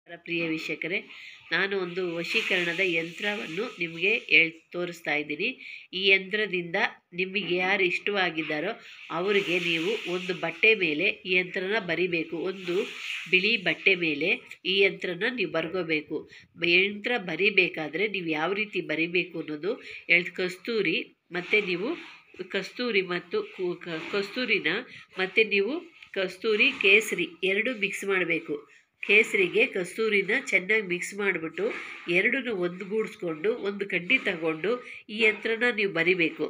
ಪ್ರಿಯ ವೀಕ್ಷಕರೇ ನಾನು ಒಂದು ವಶೀಕರಣದ ಯಂತ್ರವನ್ನು ನಿಮಗೆ ಹೇಳ್ ತೋರಿಸ್ತಾ ಇದ್ದೀನಿ ಈ ಯಂತ್ರದಿಂದ ನಿಮಗೆ ಯಾರು ಇಷ್ಟವಾಗಿದ್ದಾರೋ ಅವರಿಗೆ ನೀವು ಒಂದು ಬಟ್ಟೆ ಮೇಲೆ ಈ ಯಂತ್ರನ ಬರಿಬೇಕು ಒಂದು ಬಿಳಿ ಬಟ್ಟೆ ಮೇಲೆ ಈ ಯಂತ್ರನ ನೀವು ಬರ್ಕೋಬೇಕು ಯಂತ್ರ ಬರಿಬೇಕಾದ್ರೆ ನೀವು ಯಾವ ರೀತಿ ಬರಿಬೇಕು ಅನ್ನೋದು ಹೇಳ್ ಕಸ್ತೂರಿ ಮತ್ತು ನೀವು ಕಸ್ತೂರಿ ಮತ್ತು ಕು- ಕ- ಕಸ್ತೂರಿನ ಮತ್ತು ನೀವು ಕಸ್ತೂರಿ ಕೇಸರಿ ಎರಡು ಮಿಕ್ಸ್ ಮಾಡಬೇಕು ಕೇಸರಿಗೆ ಕಸ್ತೂರಿನ ಚೆನ್ನಾಗಿ ಮಿಕ್ಸ್ ಮಾಡಿಬಿಟ್ಟು ಎರಡನ್ನೂ ಒಂದುಗೂಡಿಸ್ಕೊಂಡು ಒಂದು ಕಡ್ಡಿ ತಗೊಂಡು ಈ ಯಂತ್ರನ ನೀವು ಬರಿಬೇಕು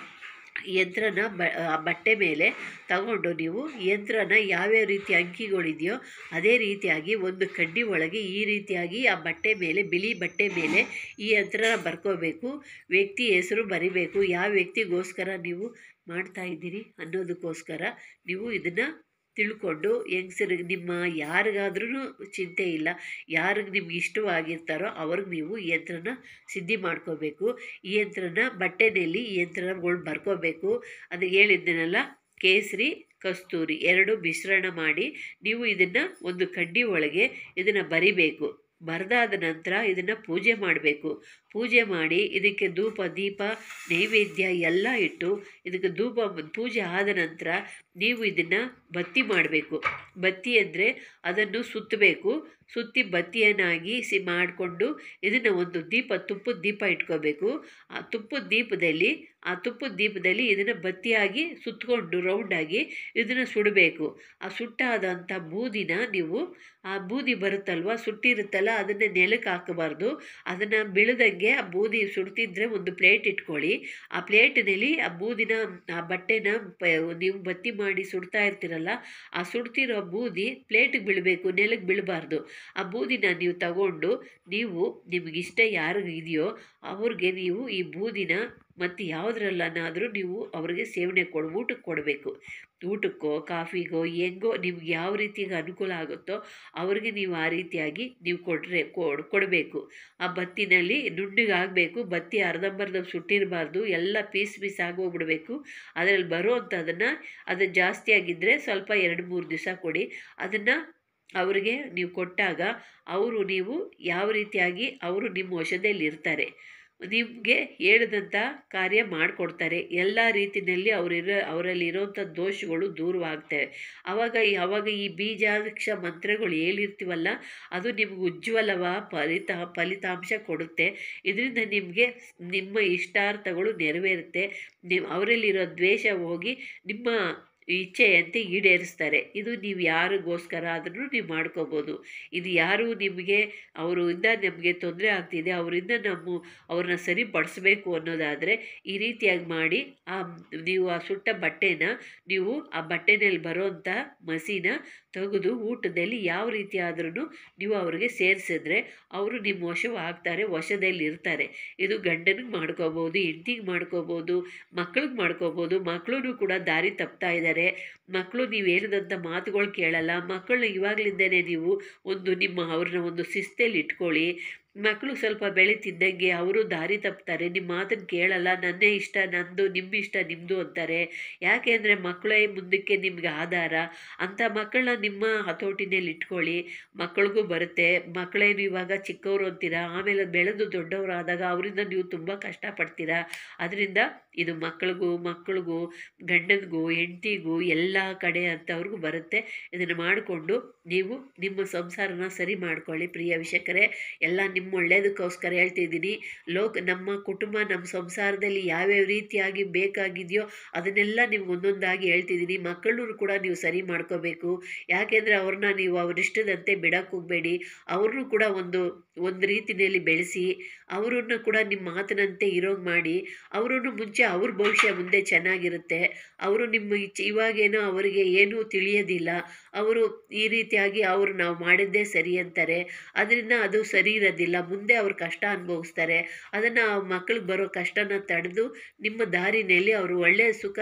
ಈ ಯಂತ್ರನ ಬ ಆ ಬಟ್ಟೆ ಮೇಲೆ ತಗೊಂಡು ನೀವು ಈ ಯಂತ್ರನ ಯಾವ್ಯಾವ ರೀತಿ ಅಂಕಿಗಳಿದೆಯೋ ಅದೇ ರೀತಿಯಾಗಿ ಒಂದು ಕಡ್ಡಿ ಒಳಗೆ ಈ ರೀತಿಯಾಗಿ ಆ ಬಟ್ಟೆ ಮೇಲೆ ಬಿಳಿ ಬಟ್ಟೆ ಮೇಲೆ ಈ ಯಂತ್ರನ ಬರ್ಕೋಬೇಕು ವ್ಯಕ್ತಿ ಹೆಸರು ಬರಿಬೇಕು ಯಾವ ವ್ಯಕ್ತಿಗೋಸ್ಕರ ನೀವು ಮಾಡ್ತಾ ಇದ್ದೀರಿ ಅನ್ನೋದಕ್ಕೋಸ್ಕರ ನೀವು ಇದನ್ನು ತಿಳ್ಕೊಂಡು ಹೆಂಗಸರಿಗೆ ನಿಮ್ಮ ಯಾರಿಗಾದ್ರೂ ಚಿಂತೆ ಇಲ್ಲ ಯಾರಿಗೆ ನಿಮ್ಗೆ ಇಷ್ಟವಾಗಿರ್ತಾರೋ ಅವ್ರಿಗೆ ನೀವು ಈ ಯಂತ್ರನ ಸಿದ್ಧಿ ಮಾಡ್ಕೋಬೇಕು ಈ ಯಂತ್ರನ ಬಟ್ಟೆನಲ್ಲಿ ಈ ಯಂತ್ರಗಳು ಬರ್ಕೋಬೇಕು ಅದು ಹೇಳಿದ್ದೀನಲ್ಲ ಕೇಸರಿ ಕಸ್ತೂರಿ ಎರಡು ಮಿಶ್ರಣ ಮಾಡಿ ನೀವು ಇದನ್ನು ಒಂದು ಕಡ್ಡಿ ಒಳಗೆ ಇದನ್ನು ಬರಿಬೇಕು ಬರೆದಾದ ನಂತರ ಇದನ್ನು ಪೂಜೆ ಮಾಡಬೇಕು ಪೂಜೆ ಮಾಡಿ ಇದಕ್ಕೆ ಧೂಪ ದೀಪ ನೈವೇದ್ಯ ಎಲ್ಲ ಇಟ್ಟು ಇದಕ್ಕೆ ಧೂಪ ಪೂಜೆ ಆದ ನಂತರ ನೀವು ಇದನ್ನು ಬತ್ತಿ ಮಾಡಬೇಕು ಬತ್ತಿ ಅಂದರೆ ಅದನ್ನು ಸುತ್ತಬೇಕು ಸುತ್ತಿ ಬತ್ತಿಯನ್ನಾಗಿ ಸಿ ಮಾಡಿಕೊಂಡು ಇದನ್ನು ಒಂದು ದೀಪ ತುಪ್ಪದ ದೀಪ ಇಟ್ಕೋಬೇಕು ಆ ತುಪ್ಪದ ದೀಪದಲ್ಲಿ ಆ ತುಪ್ಪದ ದೀಪದಲ್ಲಿ ಇದನ್ನು ಬತ್ತಿಯಾಗಿ ಸುತ್ತಕೊಂಡು ರೌಂಡಾಗಿ ಇದನ್ನು ಸುಡಬೇಕು ಆ ಸುಟ್ಟಾದಂಥ ಬೂದಿನ ನೀವು ಆ ಬೂದಿ ಬರುತ್ತಲ್ವ ಸುಟ್ಟಿರುತ್ತಲ್ಲ ಅದನ್ನು ನೆಲಕ್ಕೆ ಹಾಕಬಾರ್ದು ಅದನ್ನು ಬೀಳದಂಗೆ ಆ ಬೂದಿ ಸುಡ್ತಿದ್ರೆ ಒಂದು ಪ್ಲೇಟ್ ಇಟ್ಕೊಳ್ಳಿ ಆ ಪ್ಲೇಟಿನಲ್ಲಿ ಆ ಬೂದಿನ ಆ ಬಟ್ಟೆನ ಪ ನೀವು ಬತ್ತಿ ಮಾಡಿ ಸುಡ್ತಾ ಇರ್ತೀರಲ್ಲ ಆ ಸುಡ್ತಿರೋ ಬೂದಿ ಪ್ಲೇಟಿಗೆ ಬೀಳಬೇಕು ನೆಲಕ್ಕೆ ಬೀಳಬಾರ್ದು ಆ ಬೂದಿನ ನೀವು ತಗೊಂಡು ನೀವು ನಿಮಗಿಷ್ಟ ಯಾರಿಗೆ ಇದೆಯೋ ಅವ್ರಿಗೆ ನೀವು ಈ ಬೂದಿನ ಮತ್ತು ಯಾವುದ್ರಲ್ಲನಾದರೂ ನೀವು ಅವ್ರಿಗೆ ಸೇವನೆ ಕೊಡು ಊಟಕ್ಕೆ ಕೊಡಬೇಕು ಊಟಕ್ಕೋ ಕಾಫಿಗೋ ಹೆಂಗೋ ನಿಮ್ಗೆ ಯಾವ ರೀತಿಗೆ ಅನುಕೂಲ ಆಗುತ್ತೋ ಅವ್ರಿಗೆ ನೀವು ಆ ರೀತಿಯಾಗಿ ನೀವು ಕೊಟ್ಟರೆ ಕೊಡ್ ಕೊಡಬೇಕು ಆ ಬತ್ತಿನಲ್ಲಿ ನುಣ್ಣಗೆ ಆಗಬೇಕು ಬತ್ತಿ ಅರ್ಧಂಬರ್ಧ ಸುಟ್ಟಿರಬಾರ್ದು ಎಲ್ಲ ಪೀಸ್ ಪೀಸ್ ಆಗೋಗ್ಬಿಡ್ಬೇಕು ಅದರಲ್ಲಿ ಬರುವಂಥದ್ದನ್ನು ಅದು ಜಾಸ್ತಿ ಆಗಿದ್ದರೆ ಸ್ವಲ್ಪ ಎರಡು ಮೂರು ದಿವಸ ಕೊಡಿ ಅದನ್ನು ಅವರಿಗೆ ನೀವು ಕೊಟ್ಟಾಗ ಅವರು ನೀವು ಯಾವ ರೀತಿಯಾಗಿ ಅವರು ನಿಮ್ಮ ವಶದಲ್ಲಿ ಇರ್ತಾರೆ ನಿಮಗೆ ಹೇಳಿದಂಥ ಕಾರ್ಯ ಮಾಡಿಕೊಡ್ತಾರೆ ಎಲ್ಲ ರೀತಿಯಲ್ಲಿ ಅವರಿರೋ ಅವರಲ್ಲಿರೋಂಥ ದೋಷಗಳು ದೂರವಾಗ್ತವೆ ಆವಾಗ ಈ ಆವಾಗ ಈ ಬೀಜಾಕ್ಷ ಮಂತ್ರಗಳು ಹೇಳಿರ್ತೀವಲ್ಲ ಅದು ನಿಮ್ಗೆ ಉಜ್ವಲವ ಫಲಿತ ಫಲಿತಾಂಶ ಕೊಡುತ್ತೆ ಇದರಿಂದ ನಿಮಗೆ ನಿಮ್ಮ ಇಷ್ಟಾರ್ಥಗಳು ನೆರವೇರುತ್ತೆ ನೀವು ಅವರಲ್ಲಿರೋ ದ್ವೇಷ ಹೋಗಿ ನಿಮ್ಮ ಇಚ್ಛೆಯಂತೆ ಈಡೇರಿಸ್ತಾರೆ ಇದು ನೀವು ಯಾರಿಗೋಸ್ಕರ ಆದ್ರೂ ನೀವು ಮಾಡ್ಕೋಬೋದು ಇದು ಯಾರು ನಿಮಗೆ ಅವರಿಂದ ನಮಗೆ ತೊಂದರೆ ಆಗ್ತಿದೆ ಅವರಿಂದ ನಮ್ಮ ಅವ್ರನ್ನ ಸರಿಪಡಿಸ್ಬೇಕು ಅನ್ನೋದಾದರೆ ಈ ರೀತಿಯಾಗಿ ಮಾಡಿ ಆ ನೀವು ಆ ಸುಟ್ಟ ಬಟ್ಟೆನ ನೀವು ಆ ಬಟ್ಟೆನಲ್ಲಿ ಬರೋಂಥ ಮಸಿನ ತೆಗೆದು ಊಟದಲ್ಲಿ ಯಾವ ರೀತಿ ಆದ್ರೂ ನೀವು ಅವ್ರಿಗೆ ಸೇರಿಸಿದ್ರೆ ಅವರು ನಿಮ್ಮ ವಶವಾಗ್ತಾರೆ ವಶದಲ್ಲಿ ಇರ್ತಾರೆ ಇದು ಗಂಡನಿಗೆ ಮಾಡ್ಕೋಬೋದು ಹೆಂಡ್ತಿಗೆ ಮಾಡ್ಕೋಬೋದು ಮಕ್ಳಿಗೆ ಮಾಡ್ಕೋಬೋದು ಮಕ್ಕಳು ಕೂಡ ದಾರಿ ತಪ್ತಾ ಇದ್ದಾರೆ ಮಕ್ಕಳು ನೀವು ಹೇಳಿದಂಥ ಮಾತುಗಳು ಕೇಳಲ್ಲ ಮಕ್ಕಳನ್ನ ಇವಾಗಲಿಂದನೇ ನೀವು ಒಂದು ನಿಮ್ಮ ಅವ್ರನ್ನ ಒಂದು ಶಿಸ್ತಲ್ಲಿ ಇಟ್ಕೊಳ್ಳಿ ಮಕ್ಕಳು ಸ್ವಲ್ಪ ಬೆಳೀತಿದ್ದಂಗೆ ಅವರು ದಾರಿ ತಪ್ತಾರೆ ನಿಮ್ಮ ಮಾತನ್ನು ಕೇಳಲ್ಲ ನನ್ನೇ ಇಷ್ಟ ನಂದು ನಿಮ್ಮ ಇಷ್ಟ ನಿಮ್ಮದು ಅಂತಾರೆ ಯಾಕೆ ಅಂದರೆ ಮಕ್ಕಳೇ ಮುಂದಕ್ಕೆ ನಿಮಗೆ ಆಧಾರ ಅಂಥ ಮಕ್ಕಳನ್ನ ನಿಮ್ಮ ಹತೋಟಿನಲ್ಲಿ ಇಟ್ಕೊಳ್ಳಿ ಮಕ್ಕಳಿಗೂ ಬರುತ್ತೆ ಮಕ್ಕಳೇನು ಇವಾಗ ಚಿಕ್ಕವರು ಅಂತೀರಾ ಆಮೇಲೆ ಬೆಳೆದು ದೊಡ್ಡವರಾದಾಗ ಅವರಿಂದ ನೀವು ತುಂಬ ಕಷ್ಟಪಡ್ತೀರಾ ಅದರಿಂದ ಇದು ಮಕ್ಕಳಿಗೂ ಮಕ್ಕಳಿಗೂ ಗಂಡನಿಗೂ ಹೆಂಡ್ತಿಗೂ ಎಲ್ಲ ಕಡೆ ಅಂಥವ್ರಿಗೂ ಬರುತ್ತೆ ಇದನ್ನು ಮಾಡಿಕೊಂಡು ನೀವು ನಿಮ್ಮ ಸಂಸಾರನ ಸರಿ ಮಾಡ್ಕೊಳ್ಳಿ ಪ್ರಿಯ ವೀಕ್ಷಕರೇ ಎಲ್ಲ ನಿಮ್ಮ ಒಳ್ಳೇದಕ್ಕೋಸ್ಕರ ಹೇಳ್ತಿದ್ದೀನಿ ಲೋಕ ನಮ್ಮ ಕುಟುಂಬ ನಮ್ಮ ಸಂಸಾರದಲ್ಲಿ ಯಾವ್ಯಾವ ರೀತಿಯಾಗಿ ಬೇಕಾಗಿದೆಯೋ ಅದನ್ನೆಲ್ಲ ನಿಮ್ಗೆ ಒಂದೊಂದಾಗಿ ಹೇಳ್ತಿದ್ದೀನಿ ಮಕ್ಕಳನ್ನು ಕೂಡ ನೀವು ಸರಿ ಮಾಡ್ಕೋಬೇಕು ಯಾಕೆಂದರೆ ಅವ್ರನ್ನ ನೀವು ಅವರಿಷ್ಟದಂತೆ ಬಿಡಕ್ಕೆ ಹೋಗಬೇಡಿ ಅವ್ರನ್ನೂ ಕೂಡ ಒಂದು ಒಂದು ರೀತಿಯಲ್ಲಿ ಬೆಳೆಸಿ ಅವರನ್ನು ಕೂಡ ನಿಮ್ಮ ಮಾತಿನಂತೆ ಇರೋಂಗೆ ಮಾಡಿ ಅವರನ್ನು ಮುಂಚೆ ಅವ್ರ ಭವಿಷ್ಯ ಮುಂದೆ ಚೆನ್ನಾಗಿರುತ್ತೆ ಅವರು ನಿಮ್ಮ ಇಚ್ಛೆ ಇವಾಗೇನೋ ಅವರಿಗೆ ಏನೂ ತಿಳಿಯೋದಿಲ್ಲ ಅವರು ಈ ರೀತಿಯಾಗಿ ಅವರು ನಾವು ಮಾಡಿದ್ದೇ ಸರಿ ಅಂತಾರೆ ಅದರಿಂದ ಅದು ಸರಿ ಇರೋದಿಲ್ಲ ಮುಂದೆ ಅವ್ರು ಕಷ್ಟ ಅನುಭವಿಸ್ತಾರೆ ಅದನ್ನು ಮಕ್ಳಿಗೆ ಬರೋ ಕಷ್ಟನ ತಡೆದು ನಿಮ್ಮ ದಾರಿನಲ್ಲಿ ಅವರು ಒಳ್ಳೆಯ ಸುಖ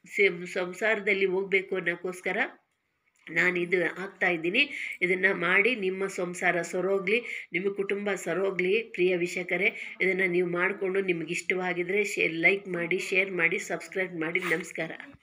ಸ- ಸಂಸಾರದಲ್ಲಿ ಹೋಗಬೇಕು ಅನ್ನೋಕ್ಕೋಸ್ಕರ ನಾನು ಇದು ಹಾಕ್ತಾ ಇದ್ದೀನಿ ಇದನ್ನು ಮಾಡಿ ನಿಮ್ಮ ಸಂಸಾರ ಸರೋಗ್ಲಿ ನಿಮ್ಮ ಕುಟುಂಬ ಸರೋಗ್ಲಿ ಪ್ರಿಯ ವೀಕ್ಷಕರೇ ಇದನ್ನು ನೀವು ಮಾಡಿಕೊಂಡು ನಿಮ್ಗೆ ಇಷ್ಟವಾಗಿದ್ದರೆ ಶೇ ಲೈಕ್ ಮಾಡಿ ಶೇರ್ ಮಾಡಿ ಸಬ್ಸ್ಕ್ರೈಬ್ ಮಾಡಿ ನಮಸ್ಕಾರ